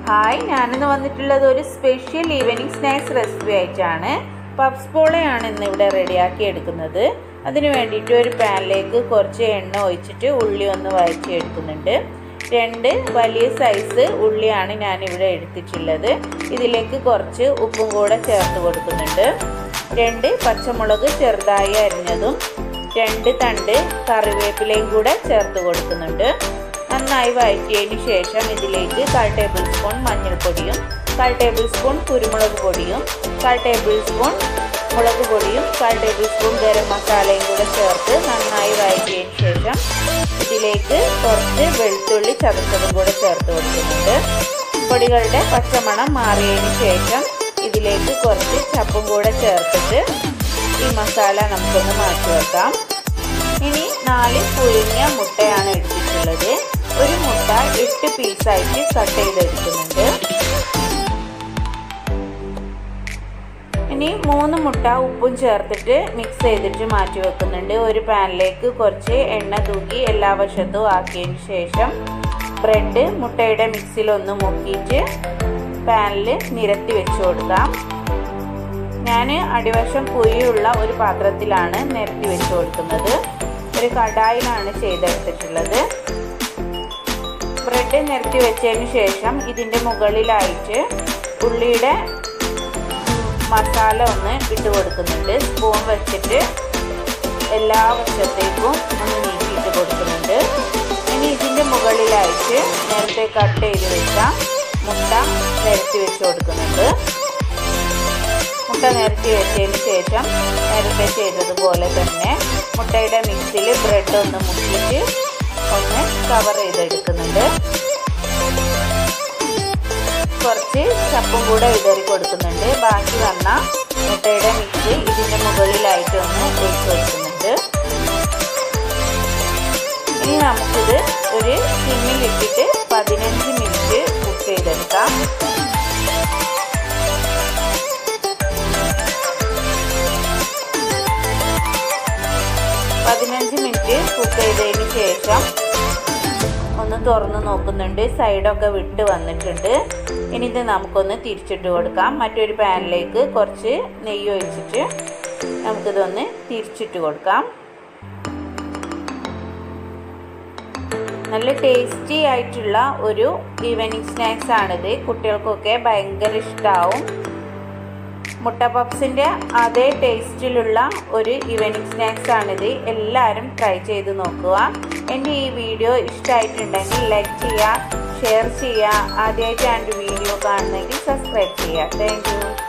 hi ഞാനിന്ന് വന്നിട്ടുള്ളത് ഒരു സ്പെഷ്യൽ ഈവനിങ് സ്നാക്സ് റെസിപ്പി ആയിട്ടാണ് പപ്സ് പോളയാണ് ഇന്ന് ഇവിടെ റെഡിയാക്കി എടുക്കുന്നത് അതിന് വേണ്ടിയിട്ട് ഒരു പാനിലേക്ക് കുറച്ച് എണ്ണ ഒഴിച്ചിട്ട് ഉള്ളി ഒന്ന് വഴറ്റി എടുക്കുന്നുണ്ട് രണ്ട് വലിയ സൈസ് ഉള്ളിയാണ് ഞാനിവിടെ എടുത്തിട്ടുള്ളത് ഇതിലേക്ക് കുറച്ച് ഉപ്പും കൂടെ ചേർത്ത് കൊടുക്കുന്നുണ്ട് രണ്ട് പച്ചമുളക് ചെറുതായി അരിഞ്ഞതും രണ്ട് തണ്ട് കറിവേപ്പിലയും കൂടെ ചേർത്ത് കൊടുക്കുന്നുണ്ട് നന്നായി വഴറ്റിയതിന് ശേഷം ഇതിലേക്ക് കാൽ ടേബിൾ സ്പൂൺ മഞ്ഞൾപ്പൊടിയും കാൽ ടേബിൾ സ്പൂൺ കുരുമുളക് പൊടിയും കാൽ ടേബിൾ സ്പൂൺ മുളക് പൊടിയും കാൽ ടേബിൾ സ്പൂൺ ഗരം മസാലയും കൂടെ ചേർത്ത് നന്നായി വഴറ്റിയതിന് ശേഷം ഇതിലേക്ക് കുറച്ച് വെളുത്തുള്ളി ചതച്ചതും കൂടെ ചേർത്ത് കൊടുക്കുന്നുണ്ട് പൊടികളുടെ പച്ചമണം മാറിയതിന് ശേഷം ഇതിലേക്ക് കുറച്ച് ചപ്പും കൂടെ ചേർത്തിട്ട് ഈ മസാല നമുക്കൊന്ന് മാറ്റി വെക്കാം ഇനി നാല് പുഴുങ്ങിയ മുട്ടയാണ് എടുത്തിട്ടുള്ളത് ഒരു മുട്ട എട്ട് പീസായിട്ട് കട്ട് ചെയ്തെടുക്കുന്നുണ്ട് ഇനി മൂന്ന് മുട്ട ഉപ്പും ചേർത്തിട്ട് മിക്സ് ചെയ്തിട്ട് മാറ്റി വെക്കുന്നുണ്ട് ഒരു പാനിലേക്ക് കുറച്ച് എണ്ണ തൂക്കി എല്ലാ വശത്തും ആക്കിയതിന് ശേഷം ബ്രെഡ് മുട്ടയുടെ മിക്സിലൊന്ന് മുക്കിയിട്ട് പാനിൽ നിരത്തി വെച്ച് കൊടുക്കാം ഞാൻ അടിവശം കുഴിയുള്ള ഒരു പാത്രത്തിലാണ് നിരത്തി വെച്ച് കൊടുക്കുന്നത് ഒരു കടായിലാണ് ചെയ്തെടുത്തിട്ടുള്ളത് ബ്രെഡ് നിരത്തി വെച്ചതിന് ശേഷം ഇതിൻ്റെ മുകളിലായിട്ട് ഉള്ളിയുടെ മസാല ഒന്ന് ഇട്ട് കൊടുക്കുന്നുണ്ട് സ്പൂൺ വെച്ചിട്ട് എല്ലാ വശത്തേക്കും ഒന്ന് നീക്കിയിട്ട് കൊടുക്കുന്നുണ്ട് ഇനി ഇതിൻ്റെ മുകളിലായിട്ട് നേരത്തെ കട്ട് ചെയ്ത് വെച്ച മുട്ട നിരത്തി വെച്ച് കൊടുക്കുന്നുണ്ട് മുട്ട നിരത്തി വെച്ചതിന് ശേഷം നേരത്തെ ചെയ്തതുപോലെ തന്നെ മുട്ടയുടെ മിക്സിൽ ബ്രെഡ് ഒന്ന് മുക്കിയിട്ട് ഒന്ന് കവർ ചെയ്തെടുക്കുന്നുണ്ട് കുറച്ച് ചപ്പും കൂടെ വിതറി കൊടുക്കുന്നുണ്ട് ബാക്കി വന്ന മുട്ടയുടെ മിക്സ് ഇതിൻ്റെ മുകളിലായിട്ട് ഒന്ന് ഒഴിച്ച് കൊടുക്കുന്നുണ്ട് ഇനി നമുക്കിത് ഒരു സിമ്മിലിട്ടിട്ട് പതിനഞ്ച് മിനിറ്റ് കുക്ക് ചെയ്തെടുക്കാം പതിനഞ്ച് മിനിറ്റ് കുക്ക് ചെയ്തതിന് ശേഷം ഒന്ന് തുറന്ന് നോക്കുന്നുണ്ട് സൈഡൊക്കെ വിട്ട് വന്നിട്ടുണ്ട് ഇനി ഇത് നമുക്കൊന്ന് തിരിച്ചിട്ട് കൊടുക്കാം മറ്റൊരു പാനിലേക്ക് കുറച്ച് നെയ്യ് ഒഴിച്ചിട്ട് നമുക്കിതൊന്ന് തിരിച്ചിട്ട് കൊടുക്കാം നല്ല ടേസ്റ്റി ആയിട്ടുള്ള ഒരു ഈവനിങ് സ്നാക്സ് ആണിത് കുട്ടികൾക്കൊക്കെ ഭയങ്കര ഇഷ്ടമാവും മുട്ട പപ്സിൻ്റെ അതേ ടേസ്റ്റിലുള്ള ഒരു ഈവനിങ് സ്നാക്സ് ആണിത് എല്ലാവരും ട്രൈ ചെയ്ത് നോക്കുക എൻ്റെ ഈ വീഡിയോ ഇഷ്ടമായിട്ടുണ്ടെങ്കിൽ ലൈക്ക് ചെയ്യുക ഷെയർ ചെയ്യുക ആദ്യമായിട്ടാണ് വീഡിയോ കാണുന്നെങ്കിൽ സബ്സ്ക്രൈബ് ചെയ്യുക താങ്ക്